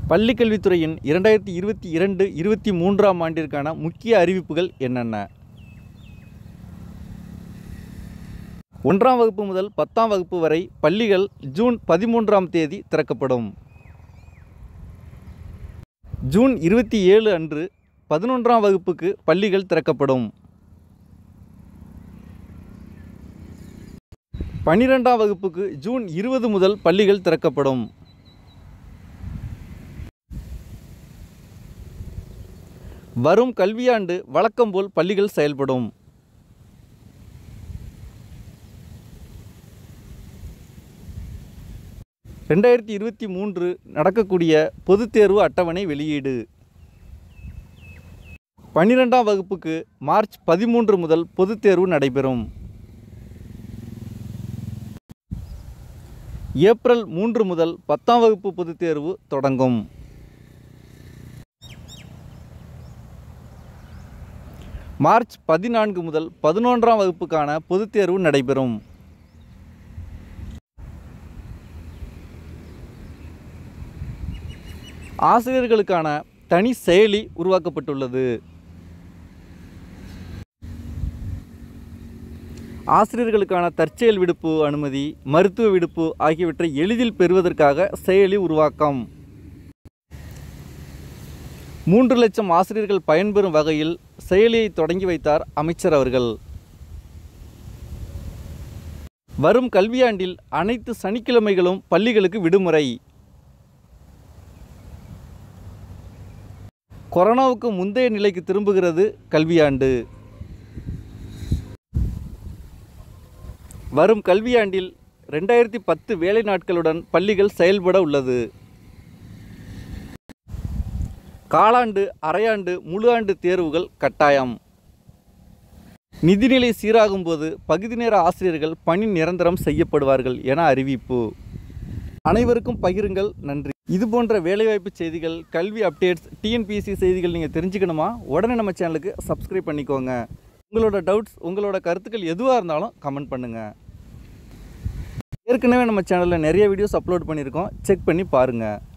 பள்ளிக்கல்வித்துறையின் இரண்டாயிரத்தி இருபத்தி இரண்டு இருபத்தி மூன்றாம் ஆண்டிற்கான முக்கிய அறிவிப்புகள் என்னென்ன ஒன்றாம் வகுப்பு முதல் பத்தாம் வகுப்பு வரை பள்ளிகள் ஜூன் பதிமூன்றாம் தேதி திறக்கப்படும் ஜூன் இருபத்தி ஏழு அன்று பதினொன்றாம் வகுப்புக்கு பள்ளிகள் திறக்கப்படும் பன்னிரெண்டாம் வகுப்புக்கு ஜூன் இருபது முதல் பள்ளிகள் திறக்கப்படும் வரும் கல்வியாண்டு வழக்கம்போல் பள்ளிகள் செயல்படும் ரெண்டாயிரத்தி இருபத்தி மூன்று நடக்கக்கூடிய பொதுத் தேர்வு அட்டவணை வெளியீடு பன்னிரெண்டாம் வகுப்புக்கு மார்ச் பதிமூன்று முதல் பொதுத் தேர்வு நடைபெறும் ஏப்ரல் மூன்று முதல் பத்தாம் வகுப்பு பொதுத் தேர்வு தொடங்கும் மார்ச் பதினான்கு முதல் பதினொன்றாம் வகுப்புக்கான பொதுத் தேர்வு நடைபெறும் ஆசிரியர்களுக்கான தனி செயலி உருவாக்கப்பட்டுள்ளது ஆசிரியர்களுக்கான தற்செயல் விடுப்பு அனுமதி மருத்துவ விடுப்பு ஆகியவற்றை எளிதில் பெறுவதற்காக செயலி உருவாக்கம் மூன்று லட்சம் ஆசிரியர்கள் பயன்பெறும் வகையில் செயலியை தொடங்கி வைத்தார் அமைச்சர் அவர்கள் வரும் கல்வியாண்டில் அனைத்து சனிக்கிழமைகளும் பள்ளிகளுக்கு விடுமுறை கொரோனாவுக்கு முந்தைய நிலைக்கு திரும்புகிறது கல்வியாண்டு வரும் கல்வியாண்டில் ரெண்டாயிரத்தி பத்து வேலை நாட்களுடன் பள்ளிகள் செயல்பட உள்ளது காலாண்டு அரையாண்டு முழு ஆண்டு தேர்வுகள் கட்டாயம் நிதிநிலை சீராகும் போது பகுதி நேர ஆசிரியர்கள் பணி நிரந்தரம் செய்யப்படுவார்கள் என அறிவிப்பு அனைவருக்கும் பகிருங்கள் நன்றி இது போன்ற வேலைவாய்ப்பு செய்திகள் கல்வி அப்டேட்ஸ் டிஎன்பிஎஸ்சி செய்திகள் நீங்கள் தெரிஞ்சுக்கணுமா உடனே நம்ம சேனலுக்கு சப்ஸ்கிரைப் பண்ணிக்கோங்க உங்களோட டவுட்ஸ் உங்களோட கருத்துக்கள் எதுவாக இருந்தாலும் கமெண்ட் பண்ணுங்கள் ஏற்கனவே நம்ம சேனலில் நிறைய வீடியோஸ் அப்லோட் பண்ணியிருக்கோம் செக் பண்ணி பாருங்கள்